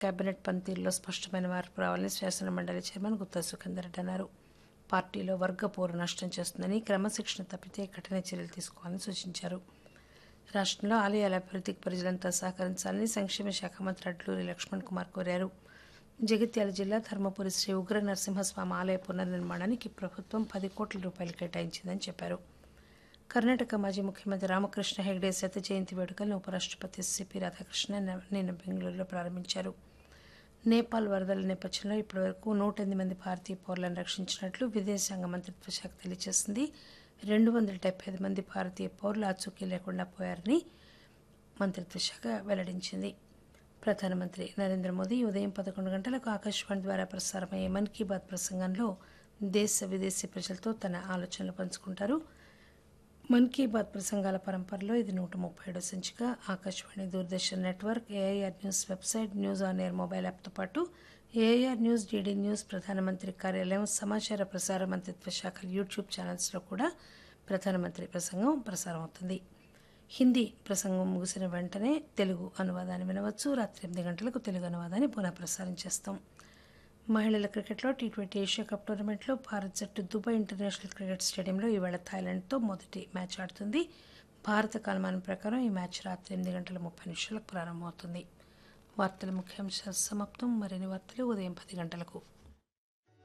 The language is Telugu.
కేబినెట్ పనితీరులో స్పష్టమైన మార్పు రావాలని శాసన మండలి చైర్మన్ గుత్తా సుఖేందర్ రెడ్డి అన్నారు పార్టీలో వర్గ పోరు నష్టం చేస్తుందని క్రమశిక్షణ తప్పితే కఠిన చర్యలు తీసుకోవాలని సూచించారు రాష్ట్రంలో ఆలయాల అభివృద్ధికి ప్రజలంతా సహకరించాలని సంక్షేమ శాఖ మంత్రి అడ్లూరి లక్ష్మణ్ కుమార్ కోరారు జగిత్యాల జిల్లా ధర్మపురి శ్రీ ఉగ్ర నరసింహస్వామి ఆలయ పునర్నిర్మాణానికి ప్రభుత్వం పది కోట్ల రూపాయలు కేటాయించిందని చెప్పారు కర్ణాటక మాజీ ముఖ్యమంత్రి రామకృష్ణ హెగ్డే శత జయంతి వేడుకలను ఉపరాష్ట్రపతి సిపి రాధాకృష్ణ నిన్న బెంగళూరులో ప్రారంభించారు నేపాల్ వరదల నేపథ్యంలో ఇప్పటివరకు నూట ఎనిమిది మంది భారతీయ పౌరులను రక్షించినట్లు విదేశాంగ మంత్రిత్వ శాఖ తెలియజేసింది రెండు వందల డెబ్బై ఐదు మంది భారతీయ పౌరులు ఆచూకీ లేకుండా పోయారని మంత్రిత్వ శాఖ వెల్లడించింది ప్రధానమంత్రి నరేంద్ర మోదీ ఉదయం పదకొండు గంటలకు ఆకాశవాణి ద్వారా ప్రసారమయ్యే మన్ కీ బాత్ ప్రసంగంలో దేశ విదేశీ ప్రజలతో తన ఆలోచనలు పంచుకుంటారు మన్ కీ బాత్ ప్రసంగాల పరంపరలో ఇది నూట ముప్పై ఏడో సంచిక Akashvani Doordarshan network AIR news website news on air mobile యాప్తో పాటు ఏఐఆర్ న్యూస్ డీడీ న్యూస్ ప్రధానమంత్రి కార్యాలయం సమాచార ప్రసార మంత్రిత్వ శాఖ యూట్యూబ్ ఛానల్స్లో కూడా ప్రధానమంత్రి ప్రసంగం ప్రసారం అవుతుంది హిందీ ప్రసంగం ముగిసిన వెంటనే తెలుగు అనువాదాన్ని వినవచ్చు రాత్రి ఎనిమిది గంటలకు తెలుగు అనువాదాన్ని పునః ప్రసారం చేస్తాం మహిళల క్రికెట్లో టీ ట్వంటీ ఏషియా కప్ టోర్నమెంట్లో భారత్ జట్టు దుబాయ్ ఇంటర్నేషనల్ క్రికెట్ స్టేడియంలో ఈవేళ థాయిలాండ్తో మొదటి మ్యాచ్ ఆడుతుంది భారత కాలమానం ప్రకారం ఈ మ్యాచ్ రాత్రి ఎనిమిది గంటల ముప్పై నిమిషాలకు ప్రారంభమవుతుంది వార్తల ముఖ్యాంశాలు సమాప్తం మరిన్ని వార్తలు ఉదయం పది గంటలకు